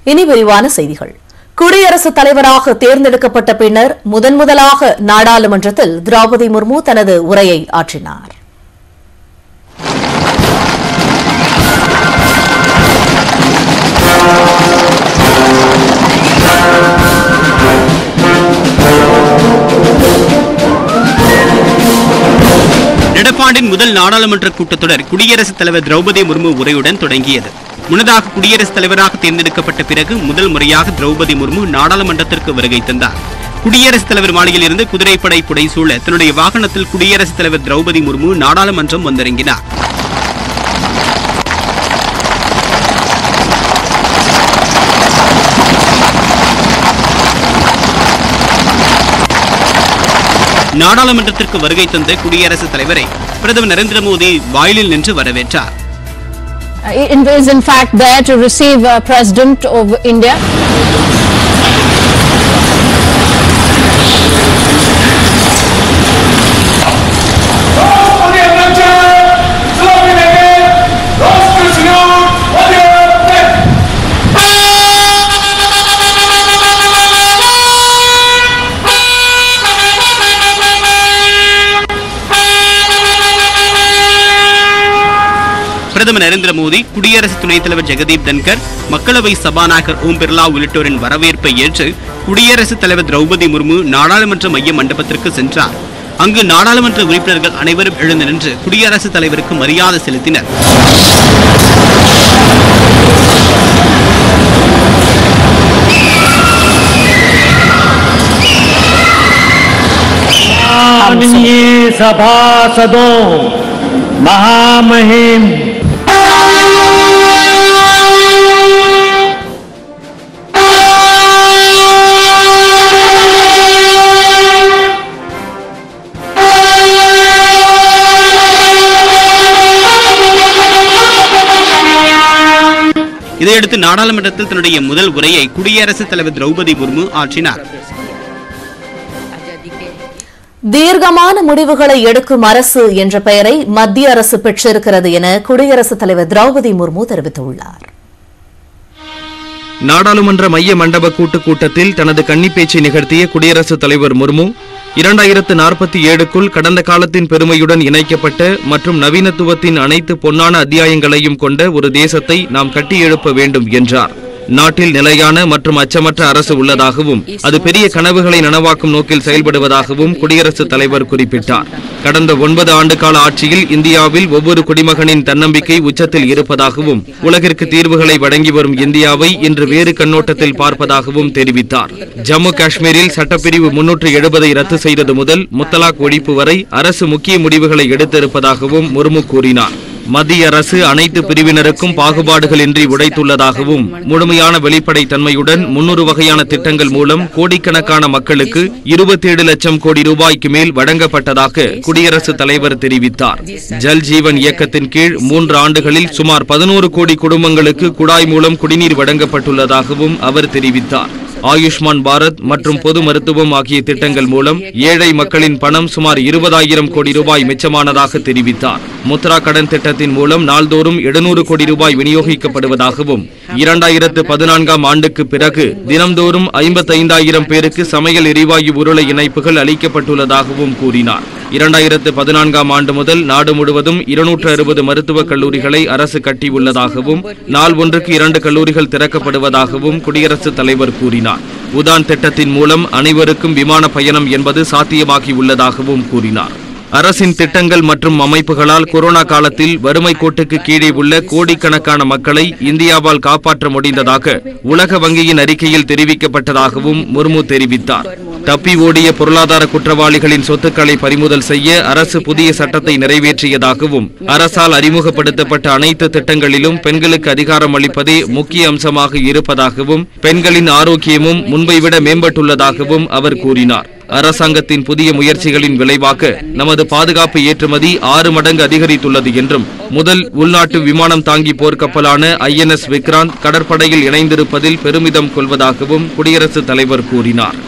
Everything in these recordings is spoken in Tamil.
இனி விரிவான செய்திகள் குடியரசுத் தலைவராக தேர்ந்தெடுக்கப்பட்ட பின்னர் முதன்முதலாக நாடாளுமன்றத்தில் திரௌபதி முர்மு தனது உரையை ஆற்றினார் நடப்பாண்டின் முதல் நாடாளுமன்ற கூட்டத்தொடர் குடியரசுத் தலைவர் திரௌபதி முர்மு உரையுடன் தொடங்கியது முன்னதாக குடியரசுத் தலைவராக தேர்ந்தெடுக்கப்பட்ட பிறகு முதல் முறையாக திரௌபதி முர்மு நாடாளுமன்றத்திற்கு வருகை தந்தார் குடியரசுத் தலைவர் மாளிகையில் இருந்து குதிரைப்படை புடைசூழ தன்னுடைய வாகனத்தில் குடியரசுத் தலைவர் திரௌபதி முர்மு நாடாளுமன்றம் வந்திறங்கினார் நாடாளுமன்றத்திற்கு வருகை தந்த குடியரசுத் தலைவரை பிரதமர் நரேந்திர மோடி வாயிலில் நின்று வரவேற்றார் It is in fact there to receive uh, President of India. 어디 앉았죠? 수업인에게 로스트 수용 어디 앉았 பிரதமர் நரேந்திர மோடி குடியரசு துணைத் தலைவர் ஜெகதீப் தன்கர் மக்களவை சபாநாயகர் ஓம் பிர்லா உள்ளிட்டோரின் வரவேற்பை ஏற்று குடியரசுத் தலைவர் திரௌபதி முர்மு நாடாளுமன்ற மைய மண்டபத்திற்கு சென்றார் அங்கு நாடாளுமன்ற உறுப்பினர்கள் அனைவரும் எழுந்து நின்று குடியரசுத் தலைவருக்கு மரியாதை செலுத்தினர் माननीय सभासदों महामहिम இதையடுத்து நாடாளுமன்றத்தில் தன்னுடைய முதல் உரையை குடியரசுத் தலைவர் திரௌபதி முர்மு ஆற்றினார் தீர்க்கமான முடிவுகளை எடுக்கும் அரசு என்ற பெயரை மத்திய அரசு பெற்றிருக்கிறது என குடியரசுத் தலைவர் திரௌபதி முர்மு தெரிவித்துள்ளார் நாடாளுமன்ற மைய மண்டப கூட்டுக் கூட்டத்தில் தனது கன்னி பேச்சை நிகழ்த்திய குடியரசுத் தலைவர் முர்மு இரண்டாயிரத்து நாற்பத்தி ஏழுக்குள் கடந்த காலத்தின் பெருமையுடன் இணைக்கப்பட்ட மற்றும் நவீனத்துவத்தின் அனைத்து பொன்னான அத்தியாயங்களையும் கொண்ட ஒரு தேசத்தை நாம் கட்டியெழுப்ப வேண்டும் என்றார் நாட்டில் நிலையான மற்றும் அச்சமற்ற அரசு உள்ளதாகவும் அது பெரிய கனவுகளை நனவாக்கும் நோக்கில் செயல்படுவதாகவும் குடியரசுத் தலைவர் குறிப்பிட்டார் கடந்த ஒன்பது ஆண்டுகால ஆட்சியில் இந்தியாவில் ஒவ்வொரு குடிமகனின் தன்னம்பிக்கை உச்சத்தில் இருப்பதாகவும் உலகிற்கு தீர்வுகளை வழங்கி வரும் இந்தியாவை இன்று வேறு கண்ணோட்டத்தில் பார்ப்பதாகவும் தெரிவித்தார் ஜம்மு காஷ்மீரில் சட்டப்பிரிவு முன்னூற்று எழுபதை ரத்து செய்தது முதல் முத்தலாக் ஒழிப்பு வரை அரசு முக்கிய முடிவுகளை எடுத்திருப்பதாகவும் முர்மு கூறினார் மத்திய அரசு அனைத்து பிரிவினருக்கும் பாகுபாடுகளின்றி உடைத்துள்ளதாகவும் முழுமையான வெளிப்படை தன்மையுடன் முன்னூறு வகையான திட்டங்கள் மூலம் கோடிக்கணக்கான மக்களுக்கு இருபத்தேழு லட்சம் கோடி ரூபாய்க்கு மேல் வழங்கப்பட்டதாக குடியரசுத் தலைவர் தெரிவித்தார் ஜல் ஜீவன் இயக்கத்தின் கீழ் மூன்று ஆண்டுகளில் சுமார் பதினோரு கோடி குடும்பங்களுக்கு குழாய் மூலம் குடிநீர் வழங்கப்பட்டுள்ளதாகவும் அவர் தெரிவித்தார் ஆயுஷ்மான் பாரத் மற்றும் பொது மருத்துவம் ஆகிய திட்டங்கள் மூலம் ஏழை மக்களின் பணம் சுமார் இருபதாயிரம் கோடி ரூபாய் மிச்சமானதாக தெரிவித்தார் முத்ரா கடன் திட்டத்தின் மூலம் நாள்தோறும் எழுநூறு கோடி ரூபாய் விநியோகிக்கப்படுவதாகவும் இரண்டாயிரத்து பதினான்காம் ஆண்டுக்கு பிறகு தினம்தோறும் ஐம்பத்தைந்தாயிரம் பேருக்கு சமையல் எரிவாயு உருளை இணைப்புகள் அளிக்கப்பட்டுள்ளதாகவும் கூறினார் இரண்டாயிரத்து பதினான்காம் ஆண்டு முதல் நாடு முழுவதும் இருநூற்று அறுபது மருத்துவக் கல்லூரிகளை அரசு கட்டியுள்ளதாகவும் நாள் ஒன்றுக்கு இரண்டு கல்லூரிகள் திறக்கப்படுவதாகவும் குடியரசுத் தலைவர் கூறினார் உதான் திட்டத்தின் மூலம் அனைவருக்கும் விமான பயணம் என்பது சாத்தியமாகியுள்ளதாகவும் கூறினார் அரசின் திட்டங்கள் மற்றும் அமைப்புகளால் கொரோனா காலத்தில் வறுமை கோட்டுக்கு கீழே உள்ள கோடிக்கணக்கான மக்களை இந்தியாவால் காப்பாற்ற முடிந்ததாக உலக வங்கியின் அறிக்கையில் தெரிவிக்கப்பட்டதாகவும் முர்மு தெரிவித்தார் தப்பி ஓடிய பொருளாதார குற்றவாளிகளின் சொத்துக்களை பறிமுதல் செய்ய அரசு புதிய சட்டத்தை நிறைவேற்றியதாகவும் அரசால் அறிமுகப்படுத்தப்பட்ட அனைத்து திட்டங்களிலும் பெண்களுக்கு அதிகாரம் அளிப்பதே முக்கிய அம்சமாக இருப்பதாகவும் பெண்களின் ஆரோக்கியமும் முன்பை விட மேம்பட்டுள்ளதாகவும் அவர் கூறினார் அரசாங்கத்தின் புதிய முயற்சிகளின் விளைவாக நமது பாதுகாப்பு ஏற்றுமதி ஆறு மடங்கு அதிகரித்துள்ளது என்றும் முதல் உள்நாட்டு விமானம் தாங்கி போர்க்கப்பலான ஐஎன்எஸ் விக்ராந்த் கடற்படையில் இணைந்திருப்பதில் பெருமிதம் கொள்வதாகவும் குடியரசுத் தலைவர் கூறினார்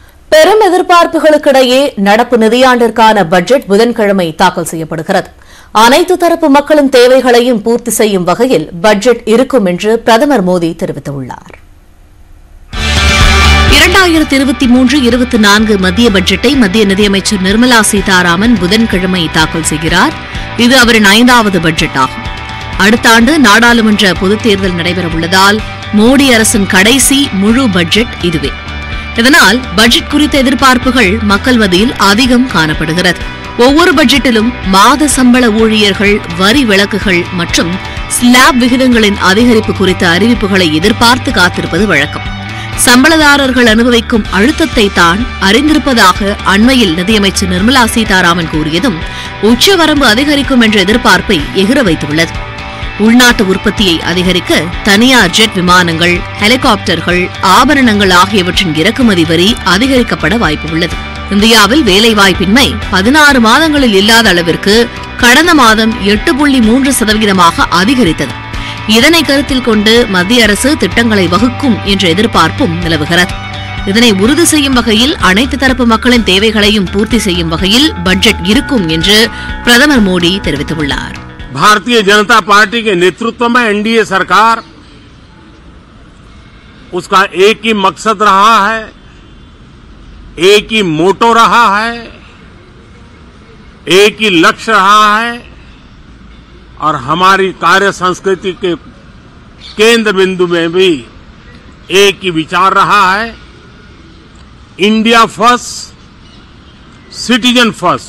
பெரும் எதிர்பார்ப்புகளுக்கிடையே நடப்பு நிதியாண்டிற்கான பட்ஜெட் புதன்கிழமை தாக்கல் செய்யப்படுகிறது அனைத்து தரப்பு மக்களின் தேவைகளையும் பூர்த்தி செய்யும் வகையில் பட்ஜெட் இருக்கும் என்று பிரதமர் மோடி தெரிவித்துள்ளார் இரண்டாயிரத்தி இருபத்தி மூன்று இருபத்தி நான்கு மத்திய பட்ஜெட்டை மத்திய நிதியமைச்சர் நிர்மலா சீதாராமன் புதன்கிழமை தாக்கல் செய்கிறார் இது அவரின் ஐந்தாவது பட்ஜெட் ஆகும் அடுத்த ஆண்டு நாடாளுமன்ற பொதுத் தேர்தல் நடைபெறவுள்ளதால் மோடி அரசின் கடைசி முழு பட்ஜெட் இதுவே இதனால் பட்ஜெட் குறித்த எதிர்பார்ப்புகள் மக்கள் மத்தியில் அதிகம் காணப்படுகிறது ஒவ்வொரு பட்ஜெட்டிலும் மாத சம்பள ஊழியர்கள் வரி விலக்குகள் மற்றும் ஸ்லாப் விகிதங்களின் அதிகரிப்பு குறித்த அறிவிப்புகளை எதிர்பார்த்து காத்திருப்பது வழக்கம் சம்பளதாரர்கள் அனுபவிக்கும் அழுத்தத்தை தான் அறிந்திருப்பதாக அண்மையில் நிதியமைச்சர் நிர்மலா சீதாராமன் கூறியதும் உச்சவரம்பு அதிகரிக்கும் என்ற எதிர்பார்ப்பை எகிர வைத்துள்ளது உள்நாட்டு உற்பத்தியை அதிகரிக்க தனியார் ஜெட் விமானங்கள் ஹெலிகாப்டர்கள் ஆபரணங்கள் ஆகியவற்றின் இறக்குமதி வரி அதிகரிக்கப்பட வாய்ப்புள்ளது இந்தியாவில் வேலைவாய்ப்பின்மை பதினாறு மாதங்களில் இல்லாத அளவிற்கு கடந்த மாதம் எட்டு புள்ளி மூன்று சதவீதமாக அதிகரித்தது இதனை கருத்தில் கொண்டு மத்திய அரசு திட்டங்களை வகுக்கும் என்ற எதிர்பார்ப்பும் நிலவுகிறது இதனை உறுதி செய்யும் வகையில் அனைத்து தரப்பு மக்களின் தேவைகளையும் பூர்த்தி செய்யும் வகையில் பட்ஜெட் இருக்கும் என்று பிரதமர் மோடி தெரிவித்துள்ளார் भारतीय जनता पार्टी के नेतृत्व में एनडीए सरकार उसका एक ही मकसद रहा है एक ही मोटो रहा है एक ही लक्ष्य रहा है और हमारी कार्य संस्कृति के केंद्र बिंदु में भी एक ही विचार रहा है इंडिया फर्स्ट सिटीजन फर्स्ट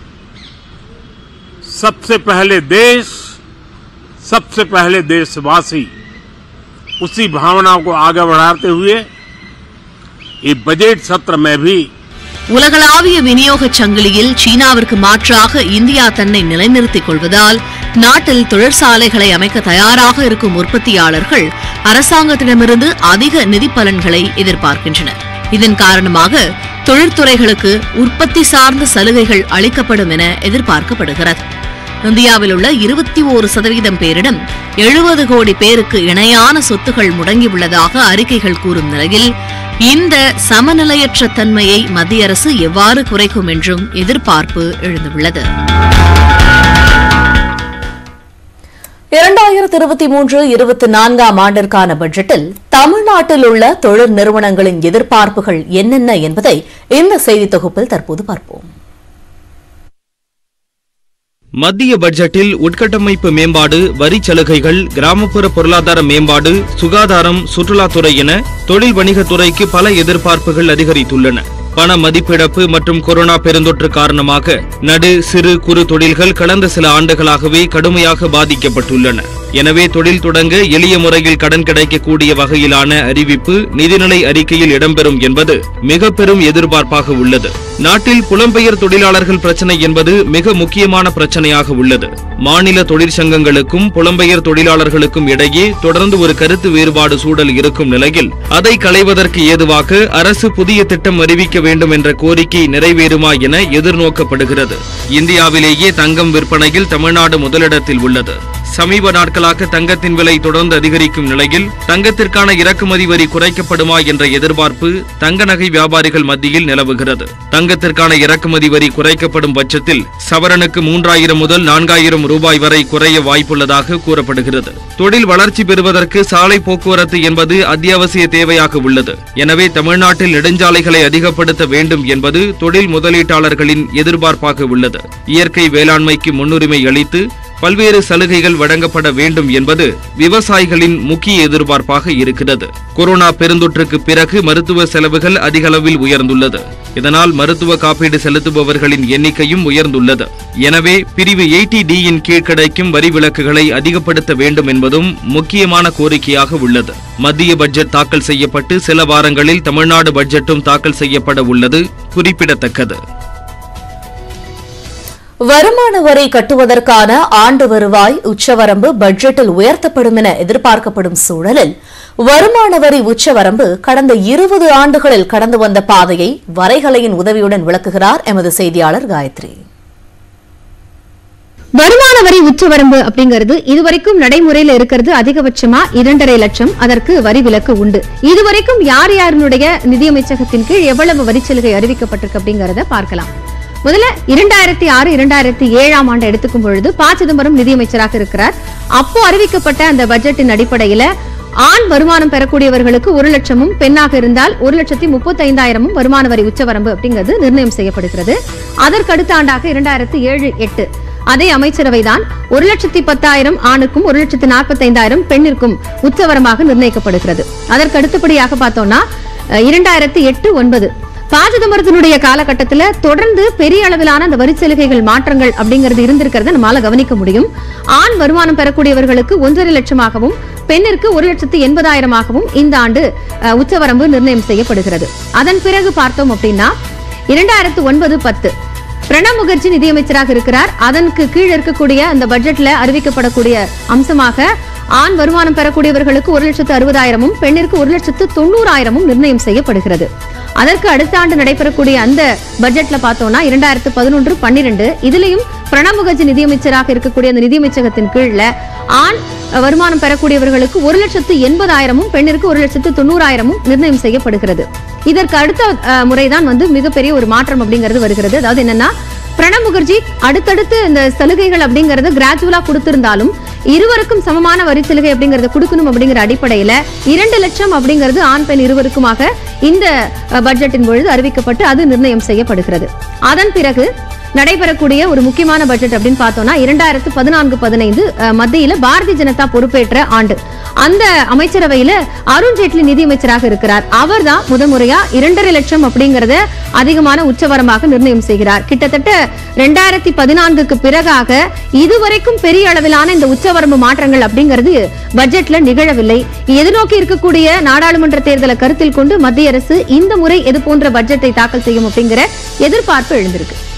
सबसे पहले देश सबसे पहले देशवासी उसी भावना को आगे बढ़ाते हुए ये बजट सत्र में भी உலகளாவிய விநியோகச் சங்கிலியில் சீனாவிற்கு மாற்றாக இந்தியா தன்னை நிலைநிறுத்திக் கொள்வதால் நாட்டில் தொழிற்சாலைகளை அமைக்க தயாராக இருக்கும் உற்பத்தியாளர்கள் அரசாங்கத்திடமிருந்து அதிக நிதி பலன்களை எதிர்பார்க்கின்றனர் இதன் காரணமாக தொழிற்துறைகளுக்கு உற்பத்தி சார்ந்த சலுகைகள் அளிக்கப்படும் என எதிர்பார்க்கப்படுகிறது இந்தியாவில் உள்ள இருபத்தி ஓரு சதவீதம் பேரிடம் எழுபது கோடி பேருக்கு இணையான சொத்துகள் முடங்கியுள்ளதாக அறிக்கைகள் கூறும் நிலையில் இந்த சமநிலையற்ற தன்மையை மத்திய அரசு எவ்வாறு குறைக்கும் என்றும் எதிர்பார்ப்பு எழுந்துள்ளது இரண்டாயிரத்தி இருபத்தி மூன்று இருபத்தி நான்காம் ஆண்டிற்கான பட்ஜெட்டில் தமிழ்நாட்டில் உள்ள தொழில் நிறுவனங்களின் எதிர்பார்ப்புகள் என்னென்ன என்பதை இந்த செய்தி தொகுப்பில் தற்போது பார்ப்போம் மத்திய பட்ஜெட்டில் உட்கட்டமைப்பு மேம்பாடு வரிச் சலுகைகள் கிராமப்புற பொருளாதார மேம்பாடு சுகாதாரம் சுற்றுலாத்துறை என தொழில் வணிகத்துறைக்கு பல எதிர்பார்ப்புகள் அதிகரித்துள்ளன பண மதிப்பிழப்பு மற்றும் கொரோனா பெருந்தொற்று காரணமாக நடு சிறு குறு தொழில்கள் கடந்த சில ஆண்டுகளாகவே கடுமையாக பாதிக்கப்பட்டுள்ளன எனவே தொழில் தொடங்க எளிய முறையில் கடன் கிடைக்கக்கூடிய வகையிலான அறிவிப்பு நிதிநிலை அறிக்கையில் இடம்பெறும் என்பது மிக பெரும் எதிர்பார்ப்பாக உள்ளது நாட்டில் புலம்பெயர் தொழிலாளர்கள் பிரச்சனை என்பது மிக முக்கியமான பிரச்சனையாக உள்ளது மாநில தொழிற்சங்கங்களுக்கும் புலம்பெயர் தொழிலாளர்களுக்கும் இடையே தொடர்ந்து ஒரு கருத்து வேறுபாடு சூழல் இருக்கும் நிலையில் அதை களைவதற்கு ஏதுவாக அரசு புதிய திட்டம் அறிவிக்க வேண்டும் என்ற கோரிக்கை நிறைவேறுமா என எதிர்நோக்கப்படுகிறது இந்தியாவிலேயே தங்கம் விற்பனையில் தமிழ்நாடு முதலிடத்தில் உள்ளது சமீப நாட்களாக தங்கத்தின் விலை தொடர்ந்து அதிகரிக்கும் நிலையில் தங்கத்திற்கான இறக்குமதி வரி குறைக்கப்படுமா என்ற எதிர்பார்ப்பு தங்க நகை வியாபாரிகள் மத்தியில் நிலவுகிறது தங்கத்திற்கான இறக்குமதி வரி குறைக்கப்படும் பட்சத்தில் சவரனுக்கு மூன்றாயிரம் முதல் நான்காயிரம் ரூபாய் வரை குறைய வாய்ப்புள்ளதாக கூறப்படுகிறது தொழில் வளர்ச்சி பெறுவதற்கு சாலை போக்குவரத்து என்பது அத்தியாவசிய தேவையாக உள்ளது எனவே தமிழ்நாட்டில் நெடுஞ்சாலைகளை அதிகப்படுத்த வேண்டும் என்பது தொழில் முதலீட்டாளர்களின் எதிர்பார்ப்பாக உள்ளது இயற்கை வேளாண்மைக்கு முன்னுரிமை அளித்து பல்வேறு சலுகைகள் வழங்கப்பட வேண்டும் என்பது விவசாயிகளின் முக்கிய எதிர்பார்ப்பாக இருக்கிறது கொரோனா பெருந்தொற்றுக்கு பிறகு மருத்துவ செலவுகள் அதிக அளவில் உயர்ந்துள்ளது இதனால் மருத்துவ காப்பீடு செலுத்துபவர்களின் எண்ணிக்கையும் உயர்ந்துள்ளது எனவே பிரிவு எயிட்டி டி யின் கீழ் கிடைக்கும் வரி விலக்குகளை அதிகப்படுத்த வேண்டும் என்பதும் முக்கியமான கோரிக்கையாக உள்ளது மத்திய பட்ஜெட் தாக்கல் செய்யப்பட்டு சில வாரங்களில் தமிழ்நாடு பட்ஜெட்டும் தாக்கல் செய்யப்பட உள்ளது குறிப்பிடத்தக்கது வருமான வரி கட்டுவதற்கான ஆண்டு வருவாய் உச்சவரம்பு பட்ஜெட்டில் உயர்த்தப்படும் என எதிர்பார்க்கப்படும் சூழலில் வருமான வரி உச்சவரம்பு கடந்த இருபது ஆண்டுகளில் கடந்து வந்த பாதையை வரைகலையின் உதவியுடன் விளக்குகிறார் எமது செய்தியாளர் காயத்ரி வருமான வரி உச்சவரம்பு அப்படிங்கிறது இதுவரைக்கும் நடைமுறையில இருக்கிறது அதிகபட்சமா இரண்டரை லட்சம் அதற்கு வரி விலக்கு உண்டு இதுவரைக்கும் யார் யாருடைய நிதியமைச்சகத்தின் கீழ் எவ்வளவு வரி சலுகை அறிவிக்கப்பட்டிருக்கு அப்படிங்கறத பார்க்கலாம் முதல்ல இரண்டாயிரத்தி ஆறு இரண்டாயிரத்தி ஏழாம் ஆண்டு எடுத்துக்கும் பொழுது ப சிதம்பரம் நிதியமைச்சராக இருக்கிறார் அப்போ அறிவிக்கப்பட்ட அந்த பட்ஜெட்டின் அடிப்படையில ஆண் வருமானம் பெறக்கூடியவர்களுக்கு ஒரு லட்சமும் பெண்ணாக இருந்தால் ஒரு லட்சத்தி முப்பத்தி ஐந்தாயிரமும் வருமான வரி உச்சவரம்பு அப்படிங்கிறது நிர்ணயம் செய்யப்படுகிறது அதற்கு அடுத்த ஆண்டாக இரண்டாயிரத்தி ஏழு எட்டு அதே அமைச்சரவைதான் ஒரு லட்சத்தி பத்தாயிரம் ஆணுக்கும் ஒரு லட்சத்தி நாற்பத்தி ஐந்தாயிரம் பெண்ணிற்கும் உச்சவரமாக நிர்ணயிக்கப்படுகிறது அதற்கு அடுத்தபடியாக பார்த்தோம்னா அஹ், இரண்டாயிரத்தி எட்டு ஒன்பது ப சிதம்பரத்தினுடைய காலகட்டத்துல தொடர்ந்து பெரிய அளவிலான அந்த வரி சலுகைகள் மாற்றங்கள் அப்படிங்கிறது இருந்திருக்கிறத நம்மால கவனிக்க முடியும் ஆண் வருமானம் பெறக்கூடியவர்களுக்கு ஒன்றரை லட்சமாகவும் பெண்ணிற்கு ஒரு லட்சத்து எண்பதாயிரமாகவும் இந்த ஆண்டு அஹ், உச்சவரம்பு நிர்ணயம் செய்யப்படுகிறது அதன் பிறகு பார்த்தோம் அப்படின்னா இரண்டாயிரத்து ஒன்பது பத்து பிரணப் முகர்ஜி நிதியமைச்சராக இருக்கிறார் அதற்கு கீழ் இருக்கக்கூடிய அந்த பட்ஜெட்ல அறிவிக்கப்படக்கூடிய அம்சமாக ஆண் வருமானம் பெறக்கூடியவர்களுக்கு ஒரு லட்சத்து அறுபதாயிரமும் பெண்ணிற்கு ஒரு லட்சத்து தொண்ணூறாயிரமும் நிர்ணயம் செய்யப்படுகிறது அதற்கு அடுத்த ஆண்டு நடைபெறக்கூடிய அந்த பட்ஜெட்ல பார்த்தோம்னா இரண்டாயிரத்து பதினொன்று பன்னிரண்டு இதுலயும் பிரணப் முகர்ஜி நிதியமைச்சராக இருக்கக்கூடிய அந்த நிதியமைச்சகத்தின் கீழ்ல ஆண் வருமானம் பெறக்கூடியவர்களுக்கு ஒரு லட்சத்து எண்பதாயிரமும் பெண்ணிற்கு ஒரு லட்சத்து தொண்ணூறாயிரமும் நிர்ணயம் செய்யப்படுகிறது இதற்கு அடுத்த அஹ், முறைதான் வந்து மிகப்பெரிய ஒரு மாற்றம் அப்படிங்கிறது வருகிறது அதாவது என்னன்னா பிரணப் முகர்ஜி அடுத்தடுத்து இந்த சலுகைகள் அப்படிங்கறது கிராஜுவலா கொடுத்திருந்தாலும் இருவருக்கும் சமமான வரி சலுகை அப்படிங்கறத கொடுக்கணும் அப்படிங்கிற அடிப்படையில இரண்டு லட்சம் அப்படிங்கிறது ஆண் பெண் இருவருக்குமாக இந்த அஹ், பட்ஜெட்டின் பொழுது அறிவிக்கப்பட்டு அது நிர்ணயம் செய்யப்படுகிறது அதன் பிறகு நடைபெறக்கூடிய ஒரு முக்கியமான பட்ஜெட் அப்படின்னு பார்த்தோம்னா இரண்டாயிரத்து பதினான்கு பதினைந்து அஹ், மத்தியில பாரதிய ஜனதா பொறுப்பேற்ற ஆண்டு அந்த அமைச்சரவையில அருண் ஜேட்லி நிதியமைச்சராக இருக்கிறார் அவர்தான் முதமுறையா இரண்டரை லட்சம் அப்படிங்கறத அதிகமான உச்சவரமாக நிர்ணயம் செய்கிறார் கிட்டத்தட்ட ரெண்டாயிரத்தி பதினான்குக்கு பிறகாக இதுவரைக்கும் பெரிய அளவிலான இந்த உச்சவரம்பு மாற்றங்கள் அப்படிங்கிறது பட்ஜெட்ல நிகழவில்லை எதிர்நோக்கி இருக்கக்கூடிய நாடாளுமன்ற தேர்தலை கருத்தில் கொண்டு மத்திய அரசு இந்த முறை இது போன்ற பட்ஜெட்டை தாக்கல் செய்யும் அப்படிங்கிற எதிர்பார்ப்பு எழுந்திருக்கு